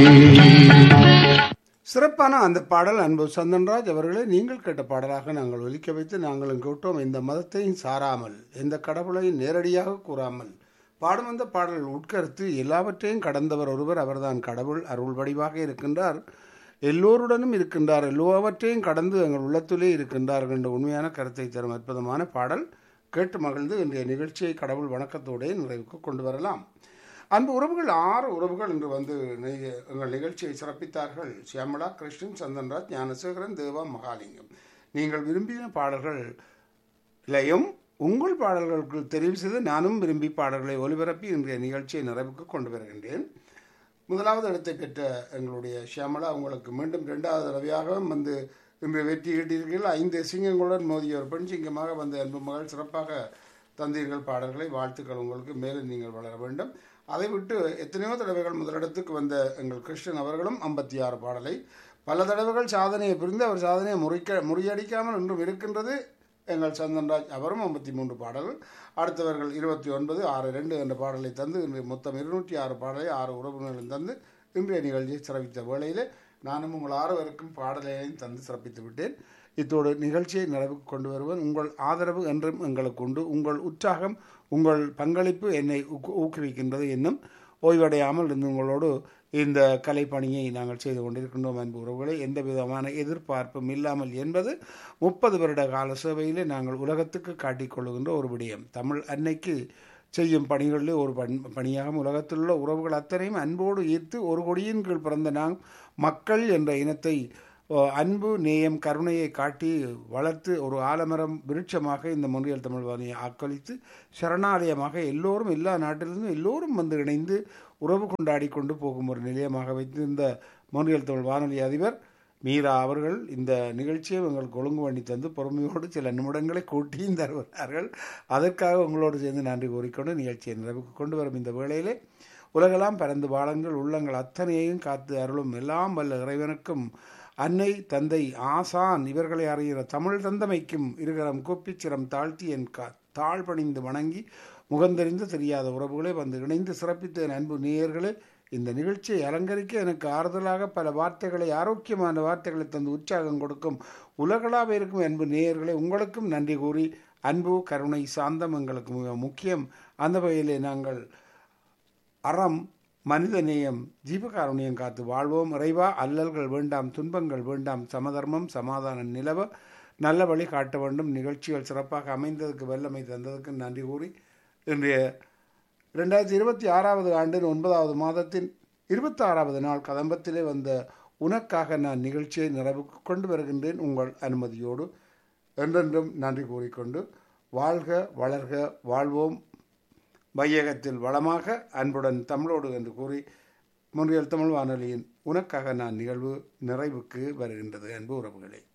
சிறப்பான அந்த பாடல் அன்பு சந்தன்ராஜ் அவர்களே நீங்கள் கேட்ட பாடலாக நாங்கள் ஒலிக்க வைத்து நாங்களும் கேட்டோம் இந்த மதத்தையும் சாராமல் எந்த கடவுளையும் நேரடியாக கூறாமல் பாடும் அந்த பாடல் உட்கருத்து எல்லாவற்றையும் கடந்தவர் ஒருவர் அவர்தான் கடவுள் அருள் வடிவாக இருக்கின்றார் எல்லோருடனும் இருக்கின்றார் எல்லாவற்றையும் கடந்து எங்கள் உள்ளத்திலே இருக்கின்றார் என்ற உண்மையான கருத்தை தரும் அற்புதமான பாடல் கேட்டு மகிழ்ந்து இன்றைய நிகழ்ச்சியை கடவுள் வணக்கத்தோடே நிறைவுக்கு கொண்டு வரலாம் அன்பு உறவுகள் ஆறு உறவுகள் இன்று வந்து நெய்- எங்கள் நிகழ்ச்சியை சிறப்பித்தார்கள் சியாமலா கிருஷ்ணன் சந்தன்ராஜ் ஞானசேகரன் தேவா மகாலிங்கம் நீங்கள் விரும்பிய பாடல்கள் இலையும் உங்கள் பாடல்களுக்கு தெரிவு செய்து நானும் விரும்பி பாடல்களை ஒலிபரப்பி இன்றைய நிகழ்ச்சியை நிறைவுக்கு கொண்டு வருகின்றேன் முதலாவது இடத்தை பெற்ற எங்களுடைய ஷியாமலா உங்களுக்கு மீண்டும் இரண்டாவது தடவையாக வந்து இன்று வெற்றி ஈட்டீர்கள் ஐந்து சிங்கங்களுடன் மோதிய ஒரு பெண் சிங்கமாக வந்த அன்பு மகள் சிறப்பாக தந்தீர்கள் பாடல்களை வாழ்த்துக்கள் உங்களுக்கு மேலும் நீங்கள் வளர வேண்டும் அதை விட்டு எத்தனையோ தடவைகள் முதலிடத்துக்கு வந்த எங்கள் கிருஷ்ணன் அவர்களும் ஐம்பத்தி ஆறு பாடலை பல தடவைகள் சாதனையை புரிந்து அவர் சாதனையை முறிக்க முறியடிக்காமல் இன்றும் இருக்கின்றது எங்கள் சந்தன்ராஜ் அவரும் ஐம்பத்தி மூன்று பாடல்கள் அடுத்தவர்கள் இருபத்தி ஒன்பது ஆறு ரெண்டு என்ற பாடலை தந்து இன்று மொத்தம் இருநூற்றி ஆறு பாடலை ஆறு உறவுகளும் தந்து இன்றைய நிகழ்ச்சியை சிறப்பித்த வேளையிலே நானும் உங்கள் ஆறுவருக்கும் பாடலையும் தந்து சிறப்பித்து விட்டேன் இத்தோடு நிகழ்ச்சியை நிறைவுக்கு கொண்டு வருவேன் உங்கள் ஆதரவு என்றும் எங்களுக்கு உண்டு உங்கள் உற்சாகம் உங்கள் பங்களிப்பு என்னை ஊக்கு- ஊக்குவிக்கின்றது என்னும் ஓய்வடையாமல் இருந்து உங்களோடு இந்த கலைப்பணியை நாங்கள் செய்து கொண்டிருக்கின்றோம் அன்பு உறவுகளை எந்த விதமான எதிர்பார்ப்பும் இல்லாமல் என்பது முப்பது வருட கால சேவையிலே நாங்கள் உலகத்துக்கு காட்டிக் கொள்ளுகின்ற ஒரு விடயம் தமிழ் அன்னைக்கு செய்யும் பணிகளிலே ஒரு பண் பணியாக உலகத்தில் உள்ள உறவுகள் அத்தனையும் அன்போடு ஈர்த்து ஒரு கொடியின் கீழ் பிறந்த நாம் மக்கள் என்ற இனத்தை ஓ, அன்பு நேயம் கருணையை காட்டி வளர்த்து ஒரு ஆலமரம் விருட்சமாக இந்த மொழியல் தமிழ் வாணியை ஆக்களித்து சரணாலயமாக எல்லோரும் எல்லா நாட்டிலிருந்தும் எல்லோரும் வந்து இணைந்து உறவு கொண்டாடி கொண்டு போகும் ஒரு நிலையமாக வைத்து இந்த மொழியல் தமிழ் வானொலி அதிபர் மீரா அவர்கள் இந்த நிகழ்ச்சியை எங்களுக்கு ஒழுங்கு பண்ணி தந்து பொறுமையோடு சில நிமிடங்களை கூட்டியும் தருகிறார்கள் அதற்காக உங்களோடு சேர்ந்து நன்றி கூறிக்கொண்டு நிகழ்ச்சியை நிறைவுக்கு கொண்டு வரும் இந்த வேளையிலே உலகெல்லாம் பறந்து வாழங்கள் உள்ளங்கள் அத்தனையையும் காத்து அருளும் எல்லாம் வல்ல இறைவனுக்கும் அன்னை தந்தை ஆசான் இவர்களை அறிகிற தமிழ் தந்தமைக்கும் இருகரம் கூப்பிச்சிரம் தாழ்த்தி என் கா தாழ் பணிந்து வணங்கி முகந்தறிந்து தெரியாத உறவுகளே வந்து இணைந்து சிறப்பித்த என் அன்பு நேயர்களே இந்த நிகழ்ச்சியை அலங்கரிக்க எனக்கு ஆறுதலாக பல வார்த்தைகளை ஆரோக்கியமான வார்த்தைகளை தந்து உற்சாகம் கொடுக்கும் உலகளாவ இருக்கும் அன்பு நேயர்களே உங்களுக்கும் நன்றி கூறி அன்பு கருணை சாந்தம் எங்களுக்கு மிக முக்கியம் அந்த வகையிலே நாங்கள் அறம் மனிதநேயம் ஜீவகாருண்யம் காத்து வாழ்வோம் இறைவா அல்லல்கள் வேண்டாம் துன்பங்கள் வேண்டாம் சமதர்மம் சமாதானம் நிலவ நல்ல வழி காட்ட வேண்டும் நிகழ்ச்சிகள் சிறப்பாக அமைந்ததுக்கு வல்லமை தந்ததுக்கு நன்றி கூறி இன்றைய ரெண்டாயிரத்தி இருபத்தி ஆறாவது ஆண்டின் ஒன்பதாவது மாதத்தின் இருபத்தாறாவது நாள் கதம்பத்திலே வந்த உனக்காக நான் நிகழ்ச்சியை நிறைவுக்கு கொண்டு வருகின்றேன் உங்கள் அனுமதியோடு என்றென்றும் நன்றி கூறிக்கொண்டு வாழ்க வளர்க வாழ்வோம் வையகத்தில் வளமாக அன்புடன் தமிழோடு என்று கூறி முன்றியல் தமிழ் வானொலியின் உனக்காக நான் நிகழ்வு நிறைவுக்கு வருகின்றது அன்பு உறவுகளே